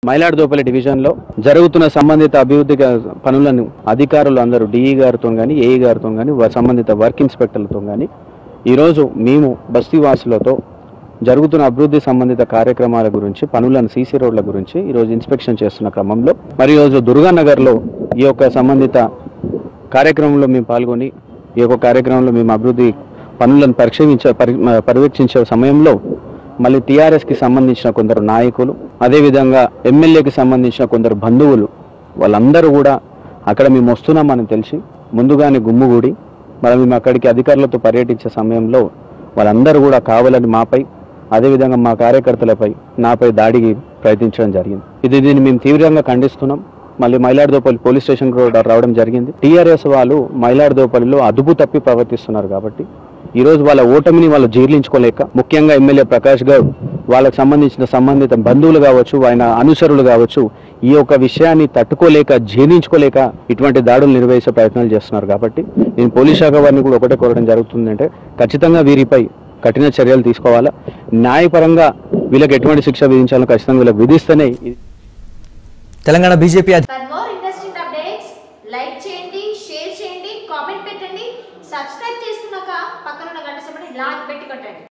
మైలాడుదోపల్లి డివిజన్లో జరుగుతున్న సంబంధిత అభివృద్ధి గా- పనులను అధికారులు అందరూ డిఈ గారితో కానీ ఏఈ గారితో కానీ సంబంధిత వర్క్ ఇన్స్పెక్టర్లతో కానీ ఈరోజు మేము బస్తీవాసులతో జరుగుతున్న అభివృద్ధి సంబంధిత కార్యక్రమాల గురించి పనులను సీసీ రోడ్ల గురించి ఈరోజు ఇన్స్పెక్షన్ చేస్తున్న క్రమంలో మరి ఈరోజు దుర్గానగర్లో ఈ యొక్క సంబంధిత కార్యక్రమంలో మేము పాల్గొని ఈ యొక్క కార్యక్రమంలో మేము అభివృద్ధి పనులను పరిశీలించే పరి పర్యవేక్షించే సమయంలో మళ్ళీ టీఆర్ఎస్కి సంబంధించిన కొందరు నాయకులు అదేవిధంగా ఎమ్మెల్యేకి సంబంధించిన కొందరు బంధువులు వాళ్ళందరూ కూడా అక్కడ మేము వస్తున్నామని తెలిసి ముందుగానే గుమ్ముగూడి మరి మేము అక్కడికి అధికారులతో పర్యటించే సమయంలో వాళ్ళందరూ కూడా కావాలని మాపై అదేవిధంగా మా కార్యకర్తలపై నాపై దాడికి ప్రయత్నించడం జరిగింది ఇది దీన్ని మేము తీవ్రంగా ఖండిస్తున్నాం మళ్ళీ మైలాడుదోపల్లి పోలీస్ స్టేషన్ కూడా రావడం జరిగింది టీఆర్ఎస్ వాళ్ళు మైలాడుదోపల్లిలో అదుపు తప్పి ప్రవర్తిస్తున్నారు కాబట్టి ఈ రోజు వాళ్ళ ఓటమిని వాళ్ళు జీర్ణించుకోలేక ముఖ్యంగా ఎమ్మెల్యే ప్రకాష్ గౌడ్ వాళ్ళకి సంబంధించిన సంబంధిత బంధువులు కావచ్చు ఆయన అనుసరులు కావచ్చు ఈ యొక్క విషయాన్ని తట్టుకోలేక జీర్ణించుకోలేక ఇటువంటి దాడులు నిర్వహించే ప్రయత్నాలు చేస్తున్నారు కాబట్టి నేను పోలీస్ శాఖ వారిని కూడా ఒకటే కోరడం జరుగుతుందంటే ఖచ్చితంగా వీరిపై కఠిన చర్యలు తీసుకోవాలా న్యాయపరంగా వీళ్ళకి ఎటువంటి శిక్ష విధించాలో ఖచ్చితంగా వీళ్ళకి విధిస్తేనే ఇది తెలంగాణ బీజేపీ For